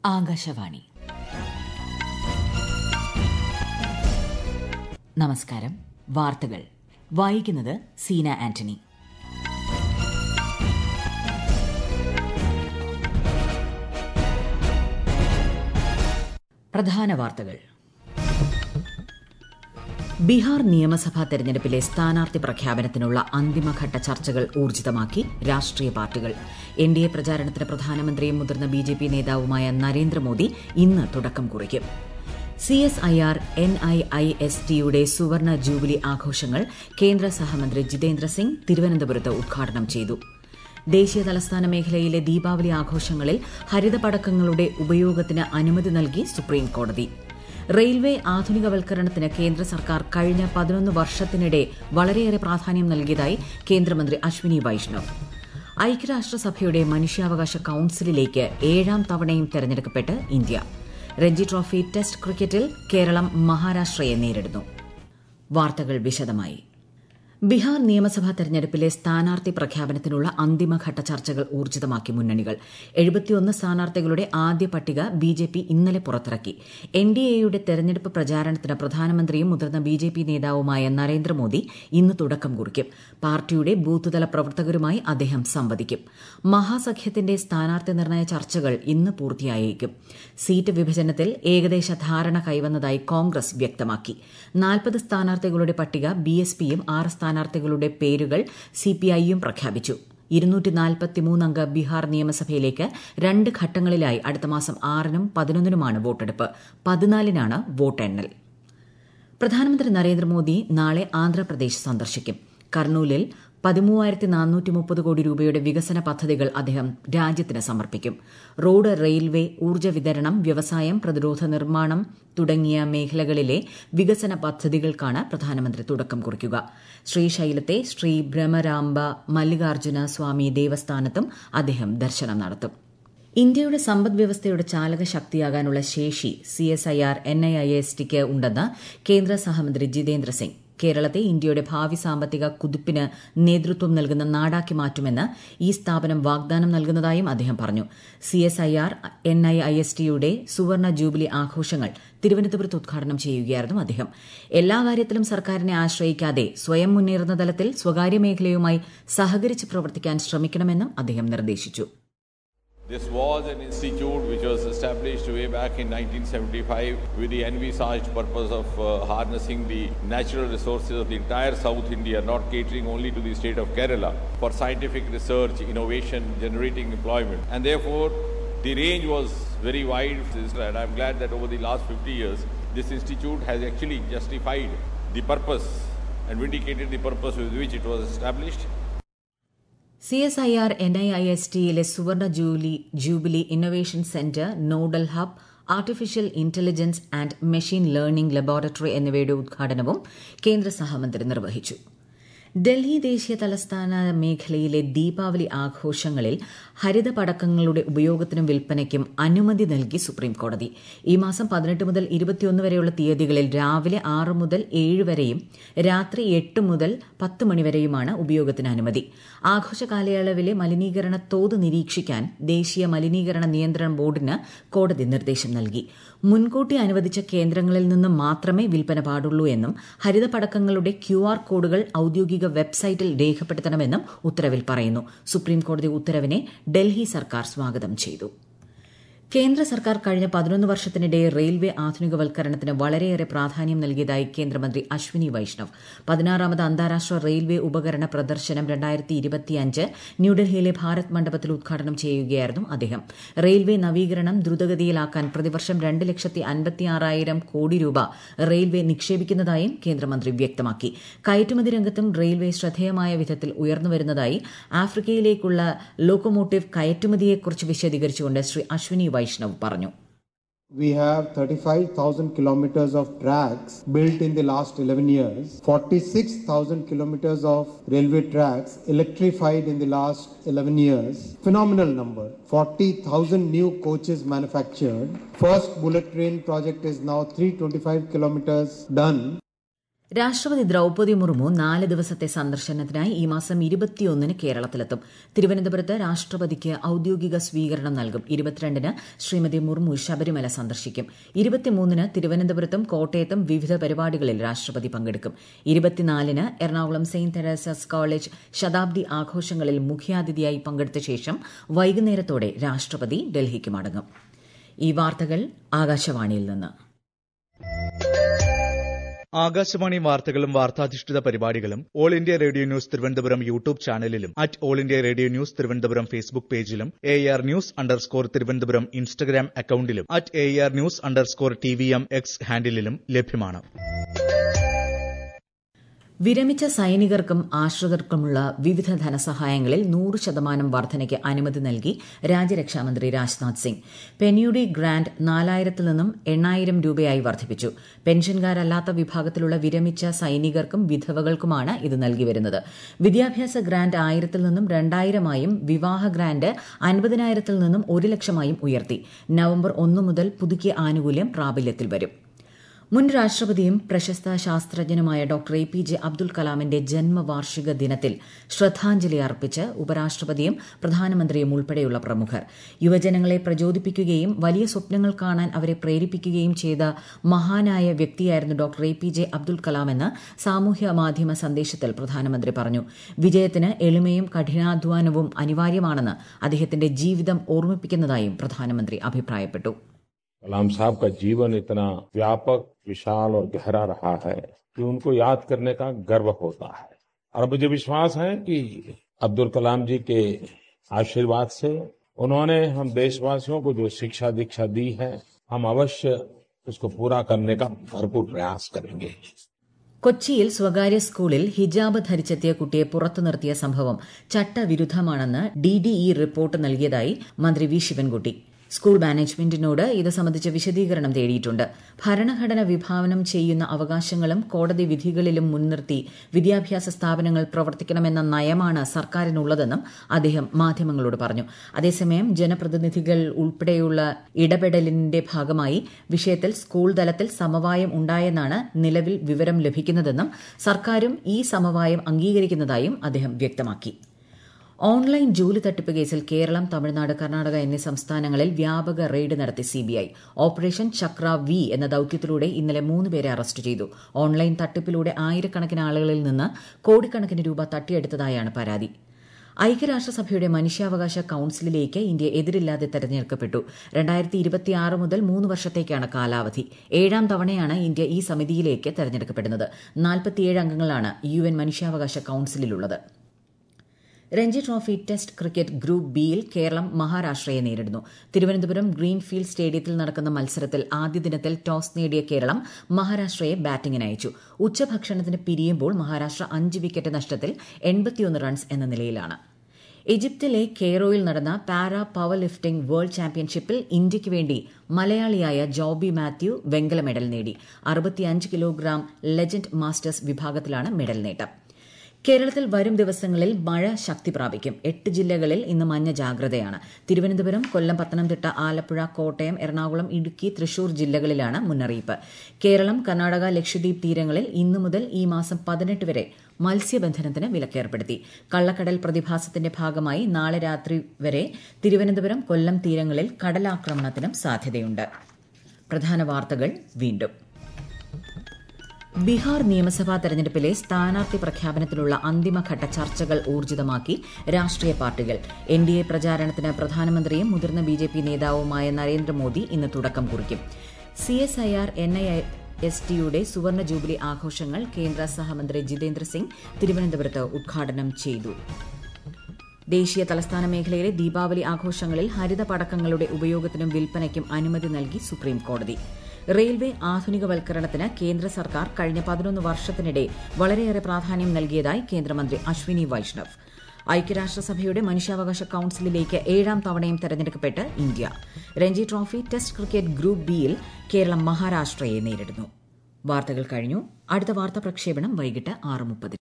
ആകാശവാണി നമസ്കാരം വാർത്തകൾ വായിക്കുന്നത് സീന ആന്റണി പ്രധാന വാർത്തകൾ ബീഹാർ നിയമസഭാ തെരഞ്ഞെടുപ്പിലെ സ്ഥാനാർത്ഥി പ്രഖ്യാപനത്തിനുള്ള അന്തിമഘട്ട ചർച്ചകൾ ഊർജിതമാക്കി രാഷ്ട്രീയ പാർട്ടികൾ എൻ ഡി എ പ്രചാരണത്തിന് പ്രധാനമന്ത്രിയും മുതിർന്ന ബി ജെ പി നേതാവുമായ നരേന്ദ്രമോദി ഇന്ന് തുടക്കം കുറിക്കും C S I R N I I S ടിയുടെ സുവർണ ജൂബിലി ആഘോഷങ്ങൾ കേന്ദ്ര സഹമന്ത്രി ജിതേന്ദ്ര സിംഗ് തിരുവനന്തപുരത്ത് ഉദ്ഘാടനം ചെയ്തു ദേശീയ തലസ്ഥാന മേഖലയിലെ ദീപാവലി ആഘോഷങ്ങളിൽ ഹരിത പടക്കങ്ങളുടെ ഉപയോഗത്തിന് അനുമതി നൽകി സുപ്രീം കോടതി റെയിൽവേ ആധുനികവൽക്കരണത്തിന് കേന്ദ്ര സർക്കാർ കഴിഞ്ഞ പതിനൊന്ന് വർഷത്തിനിടെ വളരെയേറെ പ്രാധാന്യം നൽകിയതായി കേന്ദ്രമന്ത്രി അശ്വിനി വൈഷ്ണവ് ഐക്യരാഷ്ട്രസഭയുടെ മനുഷ്യാവകാശ കൌൺസിലിലേക്ക് ഏഴാം തവണയും തെരഞ്ഞെടുക്കപ്പെട്ട് ഇന്ത്യ രഞ്ജി ട്രോഫി ടെസ്റ്റ് ക്രിക്കറ്റിൽ കേരളം മഹാരാഷ്ട്രയെ നേരിടുന്നു വാർത്തകൾ വിശദമായി ബീഹാർ നിയമസഭാ തെരഞ്ഞെടുപ്പിലെ സ്ഥാനാർത്ഥി പ്രഖ്യാപനത്തിനുള്ള അന്തിമഘട്ട ചർച്ചകൾ ഊർജിതമാക്കി മുന്നണികൾ എഴുപത്തിയൊന്ന് സ്ഥാനാർത്ഥികളുടെ ആദ്യ പട്ടിക ബി ജെ പി ഇന്നലെ പുറത്തിറക്കി എൻ ഡി എയുടെ തെരഞ്ഞെടുപ്പ് പ്രചാരണത്തിന് പ്രധാനമന്ത്രിയും മുതിർന്ന ബി ജെ പി നേതാവുമായ നരേന്ദ്രമോദി ഇന്ന് തുടക്കം കുറിക്കും പാർട്ടിയുടെ ബൂത്തുതല പ്രവർത്തകരുമായി അദ്ദേഹം സംവദിക്കും മഹാസഖ്യത്തിന്റെ സ്ഥാനാർത്ഥി നിർണയ ചർച്ചകൾ ഇന്ന് പൂർത്തിയായേക്കും സീറ്റ് വിഭജനത്തിൽ ഏകദേശ ധാരണ കൈവന്നതായി കോൺഗ്രസ് വ്യക്തമാക്കി നാൽപ്പത് സ്ഥാനാർത്ഥികളുടെ പട്ടിക ബി എസ് പിയും ആറ് സ്ഥാനാർത്ഥികളുടെ പേരുകൾ സിപിഐയും പ്രഖ്യാപിച്ചു അംഗ ബീഹാർ നിയമസഭയിലേക്ക് രണ്ട് ഘട്ടങ്ങളിലായി അടുത്ത മാസം ആറിനും പതിനൊന്നിനുമാണ് വോട്ടെടുപ്പ് പതിനാലിനാണ് വോട്ടെണ്ണൽ പ്രധാനമന്ത്രി നരേന്ദ്രമോദി നാളെ ആന്ധ്രാപ്രദേശ് സന്ദർശിക്കും കർണൂലിൽ പതിമൂവായിരത്തി നാനൂറ്റി മുപ്പത് കോടി രൂപയുടെ വികസന പദ്ധതികൾ അദ്ദേഹം രാജ്യത്തിന് സമർപ്പിക്കും റോഡ് റെയിൽവേ ഊർജ്ജ വിതരണം വ്യവസായം പ്രതിരോധ നിർമ്മാണം തുടങ്ങിയ മേഖലകളിലെ വികസന പദ്ധതികൾക്കാണ് പ്രധാനമന്ത്രി തുടക്കം കുറിക്കുക ശ്രീശൈലത്തെ ശ്രീ ബ്രഹ്മരാംബ മല്ലികാർജ്ജുന സ്വാമി ദേവസ്ഥാനത്തും അദ്ദേഹം ദർശനം നടത്തും ഇന്ത്യയുടെ സമ്പദ് വ്യവസ്ഥയുടെ ചാലക ശക്തിയാകാനുള്ള ശേഷി C S I R N I I S ടിക്ക് ഉണ്ടെന്ന് കേന്ദ്ര സഹമന്ത്രി ജിതേന്ദ്ര സിംഗ് കേരളത്തെ ഇന്ത്യയുടെ ഭാവി സാമ്പത്തിക കുതിപ്പിന് നേതൃത്വം നൽകുന്ന നാടാക്കി മാറ്റുമെന്ന് ഈ സ്ഥാപനം വാഗ്ദാനം നൽകുന്നതായും അദ്ദേഹം പറഞ്ഞു C S I R N I I S ടിയുടെ സുവർണ ജൂബിലി ആഘോഷങ്ങൾ തിരുവനന്തപുരത്ത് ഉദ്ഘാടനം ചെയ്യുകയായിരുന്നു അദ്ദേഹം എല്ലാ കാര്യത്തിലും സർക്കാരിനെ ആശ്രയിക്കാതെ സ്വയം മുന്നേറുന്ന തലത്തിൽ സ്വകാര്യ മേഖലയുമായി സഹകരിച്ച് പ്രവർത്തിക്കാൻ ശ്രമിക്കണമെന്നും അദ്ദേഹം നിർദ്ദേശിച്ചു This was an institute which was established way back in 1975 with the envisaged purpose of uh, harnessing the natural resources of the entire South India, not catering only to the state of Kerala, for scientific research, innovation, generating employment. And therefore, the range was very wide. And I'm glad that over the last 50 years, this institute has actually justified the purpose and vindicated the purpose with which it was established C S I R N I I S ടിയിലെ സുവർണ ജൂലി jubilee innovation centre nodal hub artificial intelligence and machine learning laboratory എന്നിവയുടെ ഉദ്ഘാടനവും കേന്ദ്ര സഹമന്ത്രി നിർവഹിച്ചു ഡൽഹി ദേശീയ തലസ്ഥാന മേഖലയിലെ ദീപാവലി ആഘോഷങ്ങളിൽ ഹരിത പടക്കങ്ങളുടെ ഉപയോഗത്തിനും വിൽപ്പനയ്ക്കും അനുമതി നൽകി സുപ്രീംകോടതി ഈ മാസം പതിനെട്ട് മുതൽ ഇരുപത്തിയൊന്ന് വരെയുള്ള തീയതികളിൽ രാവിലെ ആറ് മുതൽ ഏഴ് വരെയും രാത്രി എട്ട് മുതൽ പത്ത് മണിവരെയുമാണ് ഉപയോഗത്തിന് അനുമതി ആഘോഷ കാലയളവിലെ മലിനീകരണ തോത് നിരീക്ഷിക്കാൻ ദേശീയ മലിനീകരണ നിയന്ത്രണ ബോർഡിന് കോടതി നിർദ്ദേശം നൽകി മുൻകൂട്ടി അനുവദിച്ച കേന്ദ്രങ്ങളിൽ നിന്ന് മാത്രമേ വിൽപ്പന പാടുള്ളൂ എന്നും ഹരിത പടക്കങ്ങളുടെ ക്യു ആർ കോഡുകൾ ഔദ്യോഗിക വെബ്സൈറ്റിൽ രേഖപ്പെടുത്തണമെന്നും ഉത്തരവിൽ പറയുന്നു സുപ്രീംകോടതി ഉത്തരവിനെ ഡൽഹി സർക്കാർ സ്വാഗതം ചെയ്തു കേന്ദ്ര സർക്കാർ കഴിഞ്ഞ പതിനൊന്ന് വർഷത്തിനിടെ റെയിൽവേ ആധുനികവൽക്കരണത്തിന് വളരെയേറെ പ്രാധാന്യം നൽകിയതായി കേന്ദ്രമന്ത്രി അശ്വിനി വൈഷ്ണവ് പതിനാറാമത് അന്താരാഷ്ട്ര റെയിൽവേ ഉപകരണ പ്രദർശനം രണ്ടായിരത്തി ഇരുപത്തിയഞ്ച് ന്യൂഡൽഹിയിലെ ഭാരത് മണ്ഡപത്തിൽ ഉദ്ഘാടനം ചെയ്യുകയായിരുന്നു അദ്ദേഹം റെയിൽവേ നവീകരണം ദ്രുതഗതിയിലാക്കാൻ പ്രതിവർഷം രണ്ട് ലക്ഷത്തി അൻപത്തിയാറായിരം കോടി രൂപ റെയിൽവേ നിക്ഷേപിക്കുന്നതായും കേന്ദ്രമന്ത്രി വ്യക്തമാക്കി കയറ്റുമതി രംഗത്തും റെയിൽവേ ശ്രദ്ധേയമായ വിധത്തിൽ ഉയർന്നുവരുന്നതായി ആഫ്രിക്കയിലേക്കുള്ള ലോക്കോമോട്ടീവ് കയറ്റുമതിയെക്കുറിച്ച് വിശദീകരിച്ചുകൊണ്ട് ശ്രീ അശ്വിനി വൈഷ്ണവ് പറഞ്ഞു We have 35,000 kilometers of tracks built in the last 11 years, 46,000 kilometers of railway tracks electrified in the last 11 years. Phenomenal number. 40,000 new coaches manufactured. First bullet train project is now 325 kilometers done. രാഷ്ട്രപതി ദ്രൌപദി മുർമു നാല് ദിവസത്തെ സന്ദർശനത്തിനായി ഈ മാസം ഇരുപത്തിയൊന്നിന് കേരളത്തിലെത്തും തിരുവനന്തപുരത്ത് രാഷ്ട്രപതിക്ക് ഔദ്യോഗിക സ്വീകരണം നൽകും ഇരുപത്തിരണ്ടിന് ശ്രീമതി മുർമു ശബരിമല സന്ദർശിക്കും ഇരുപത്തിമൂന്നിന് തിരുവനന്തപുരത്തും കോട്ടയത്തും വിവിധ പരിപാടികളിൽ രാഷ്ട്രപതി പങ്കെടുക്കും ഇരുപത്തിനാലിന് എറണാകുളം സെയിന്റ് തെരേസസ് കോളേജ് ശതാബ്ദി ആഘോഷങ്ങളിൽ മുഖ്യാതിഥിയായി പങ്കെടുത്ത ശേഷം വൈകുന്നേരത്തോടെ രാഷ്ട്രപതി ഡൽഹിക്ക് മടങ്ങും ഈ വാർത്തകൾ ആകാശവാണിയിൽ നിന്ന് ആകാശവാണി വാർത്തകളും വാർത്താധിഷ്ഠിത പരിപാടികളും All India Radio news Thiruvananthapuram YouTube ചാനലിലും at All India Radio news Thiruvananthapuram Facebook പേജിലും A R news underscore Thiruvananthapuram Instagram അക്കൌണ്ടിലും at A R news underscore T V M X ഹാൻഡിലും ലഭ്യമാണ് വിരമിച്ച സൈനികർക്കും ആശ്രിതർക്കുമുള്ള വിവിധ ധനസഹായങ്ങളിൽ നൂറ് ശതമാനം വർധനയ്ക്ക് അനുമതി നൽകി രാജ്യരക്ഷാമന്ത്രി രാജ്നാഥ് സിംഗ് പെന്യൂഡി ഗ്രാന്റ് നാലായിരത്തിൽ നിന്നും എണ്ണായിരം രൂപയായി വർദ്ധിപ്പിച്ചു പെൻഷൻകാരല്ലാത്ത വിഭാഗത്തിലുള്ള വിരമിച്ച സൈനികർക്കും വിധവകൾക്കുമാണ് ഇത് നൽകി വരുന്നത് വിദ്യാഭ്യാസ ഗ്രാന്റ് ആയിരത്തിൽ നിന്നും രണ്ടായിരമായും വിവാഹ ഗ്രാന്റ് അൻപതിനായിരത്തിൽ നിന്നും ഒരു ലക്ഷമായും ഉയർത്തി നവംബർ ഒന്ന് മുതൽ പുതുക്കിയ ആനുകൂല്യം പ്രാബല്യത്തിൽ വരും മുൻ രാഷ്ട്രപതിയും പ്രശസ്ത ശാസ്ത്രജ്ഞനുമായ doctor A P J Abdul കലാമിന്റെ ജന്മവാർഷിക ദിനത്തിൽ ശ്രദ്ധാഞ്ജലി അർപ്പിച്ച് ഉപരാഷ്ട്രപതിയും പ്രധാനമന്ത്രിയും ഉൾപ്പെടെയുള്ള പ്രമുഖർ യുവജനങ്ങളെ പ്രചോദിപ്പിക്കുകയും വലിയ സ്വപ്നങ്ങൾ കാണാൻ അവരെ പ്രേരിപ്പിക്കുകയും ചെയ്ത മഹാനായ വ്യക്തിയായിരുന്നു doctor A P J Abdul കലാമെന്ന് സാമൂഹ്യ മാധ്യമ സന്ദേശത്തിൽ പ്രധാനമന്ത്രി പറഞ്ഞു വിജയത്തിന് എളിമയും കഠിനാധ്വാനവും അനിവാര്യമാണെന്ന് അദ്ദേഹത്തിന്റെ ജീവിതം ഓർമ്മിപ്പിക്കുന്നതായും പ്രധാനമന്ത്രി അഭിപ്രായപ്പെട്ടു कलाम साहब का जीवन इतना व्यापक विशाल और गहरा रहा है कि उनको याद करने का गर्व होता है और मुझे विश्वास है कि अब्दुल कलाम जी के आशीर्वाद से उन्होंने हम देशवासियों को जो शिक्षा दीक्षा दी है हम अवश्य उसको पूरा करने का भरपूर प्रयास करेंगे കൊച്ചിയിൽ സ്വകാര്യ സ്കൂളിൽ ഹിജാബ് ധരിച്ചെത്തിയ കുട്ടിയെ പുറത്തു നിർത്തിയ സംഭവം ചട്ടവിരുദ്ധമാണെന്ന് ഡിഡിഇ റിപ്പോർട്ട് നൽകിയതായി മന്ത്രി വി ശിവൻകുട്ടി സ്കൂൾ മാനേജ്മെന്റിനോട് ഇത് സംബന്ധിച്ച വിശദീകരണം തേടിയിട്ടുണ്ട് ഭരണഘടന വിഭാവനം ചെയ്യുന്ന അവകാശങ്ങളും കോടതി വിധികളിലും മുൻനിർത്തി വിദ്യാഭ്യാസ സ്ഥാപനങ്ങൾ പ്രവർത്തിക്കണമെന്ന നയമാണ് സർക്കാരിനുള്ളതെന്നും അദ്ദേഹം മാധ്യമങ്ങളോട് പറഞ്ഞു അതേസമയം ജനപ്രതിനിധികൾ ഉൾപ്പെടെയുള്ള ഇടപെടലിന്റെ ഭാഗമായി വിഷയത്തിൽ സ്കൂൾ തലത്തിൽ സമവായം ഉണ്ടായെന്നാണ് നിലവിൽ വിവരം ലഭിക്കുന്നതെന്നും സർക്കാരും ഈ സമവായം അംഗീകരിക്കുന്നതായും അദ്ദേഹം വ്യക്തമാക്കി ഓൺലൈൻ ജോലി തട്ടിപ്പ് കേസിൽ കേരളം തമിഴ്നാട് കർണാടക എന്നീ സംസ്ഥാനങ്ങളിൽ വ്യാപക റെയ്ഡ് നടത്തി സിബിഐ ഓപ്പറേഷൻ ചക്ര വി എന്ന ദൌത്യത്തിലൂടെ ഇന്നലെ മൂന്ന് പേരെ അറസ്റ്റ് ചെയ്തു ഓൺലൈൻ തട്ടിപ്പിലൂടെ ആയിരക്കണക്കിന് ആളുകളിൽ നിന്ന് കോടിക്കണക്കിന് രൂപ തട്ടിയെടുത്തതായാണ് പരാതി ഐക്യരാഷ്ട്രസഭയുടെ മനുഷ്യാവകാശ കൌൺസിലിലേക്ക് ഇന്ത്യ എതിരില്ലാതെ തെരഞ്ഞെടുക്കപ്പെട്ടു രണ്ടായിരത്തി ഇരുപത്തിയാറ് മുതൽ മൂന്ന് വർഷത്തേക്കാണ് കാലാവധി ഏഴാം തവണയാണ് ഇന്ത്യ ഈ സമിതിയിലേക്ക് തെരഞ്ഞെടുക്കപ്പെടുന്നത് നാൽപ്പത്തിയേഴ് അംഗങ്ങളാണ് യു എൻ മനുഷ്യാവകാശ കൌൺസിലിലുള്ളത് Ranji trophy test cricket group ബിയിൽ കേരളം മഹാരാഷ്ട്രയെ നേരിടുന്നു തിരുവനന്തപുരം ഗ്രീൻഫീൽഡ് സ്റ്റേഡിയത്തിൽ നടക്കുന്ന മത്സരത്തിൽ ആദ്യ ദിനത്തിൽ ടോസ് നേടിയ കേരളം മഹാരാഷ്ട്രയെ ബാറ്റിംഗിന് അയച്ചു ഉച്ചഭക്ഷണത്തിന് പിരിയുമ്പോൾ മഹാരാഷ്ട്ര അഞ്ച് വിക്കറ്റ് നഷ്ടത്തിൽ എൺപത്തിയൊന്ന് റൺസ് എന്ന നിലയിലാണ് ഈജിപ്തിലെ കെയ്റോയിൽ നടന്ന പാരാ പവർ ലിഫ്റ്റിംഗ് വേൾഡ് ചാമ്പ്യൻഷിപ്പിൽ ഇന്ത്യയ്ക്ക് വേണ്ടി മലയാളിയായ ജോബി മാത്യു വെങ്കല മെഡൽ നേടി അറുപത്തിയഞ്ച് കിലോഗ്രാം ലെജൻഡ് മാസ്റ്റേഴ്സ് വിഭാഗത്തിലാണ് മെഡൽ നേട്ടം കേരളത്തിൽ വരും ദിവസങ്ങളിൽ മഴ ശക്തി പ്രാപിക്കും എട്ട് ജില്ലകളിൽ ഇന്ന് മഞ്ഞ ജാഗ്രതയാണ് തിരുവനന്തപുരം കൊല്ലം പത്തനംതിട്ട ആലപ്പുഴ കോട്ടയം എറണാകുളം ഇടുക്കി തൃശൂർ ജില്ലകളിലാണ് മുന്നറിയിപ്പ് കേരളം കർണാടക ലക്ഷദ്വീപ് തീരങ്ങളിൽ ഇന്നു മുതൽ ഈ മാസം പതിനെട്ട് വരെ മത്സ്യബന്ധനത്തിന് വിലക്കേർപ്പെടുത്തി കള്ളക്കടൽ പ്രതിഭാസത്തിന്റെ ഭാഗമായി നാളെ രാത്രി വരെ തിരുവനന്തപുരം കൊല്ലം തീരങ്ങളിൽ കടലാക്രമണത്തിനും സാധ്യതയുണ്ട് പ്രധാന വാർത്തകൾ വീണ്ടും ബീഹാർ നിയമസഭാ തെരഞ്ഞെടുപ്പിലെ സ്ഥാനാർത്ഥി പ്രഖ്യാപനത്തിനുള്ള അന്തിമഘട്ട ചർച്ചകൾ ഊർജിതമാക്കി രാഷ്ട്രീയ പാർട്ടികൾ എൻ ഡി എ പ്രചാരണത്തിന് പ്രധാനമന്ത്രിയും മുതിർന്ന ബി ജെ പി നേതാവുമായ നരേന്ദ്രമോദി ഇന്ന് തുടക്കം കുറിക്കും C S I R N I S ടിയുടെ സുവർണ ജൂബിലി ആഘോഷങ്ങൾ കേന്ദ്ര സഹമന്ത്രി ജിതേന്ദ്ര സിംഗ് തിരുവനന്തപുരത്ത് ഉദ്ഘാടനം ചെയ്തു ദേശീയ തലസ്ഥാന മേഖലയിലെ ദീപാവലി ആഘോഷങ്ങളിൽ ഹരിത പടക്കങ്ങളുടെ ഉപയോഗത്തിനും വിൽപ്പനയ്ക്കും അനുമതി നൽകി സുപ്രീം കോടതി റെയിൽവേ ആധുനികവൽക്കരണത്തിന് കേന്ദ്ര സർക്കാർ കഴിഞ്ഞ പതിനൊന്ന് വർഷത്തിനിടെ വളരെയേറെ പ്രാധാന്യം നൽകിയതായി കേന്ദ്രമന്ത്രി അശ്വിനി വൈഷ്ണവ് ഐക്യരാഷ്ട്രസഭയുടെ മനുഷ്യാവകാശ കൌൺസിലിലേക്ക് ഏഴാം തവണയും തെരഞ്ഞെടുക്കപ്പെട്ട് India Ranji trophy test cricket group ബിയിൽ കേരളം മഹാരാഷ്ട്രയെ നേരിടുന്നു വാർത്തകൾ കഴിഞ്ഞു അടുത്ത വാർത്താ പ്രക്ഷേപണം വൈകിട്ട് ആറ് മുപ്പതിന്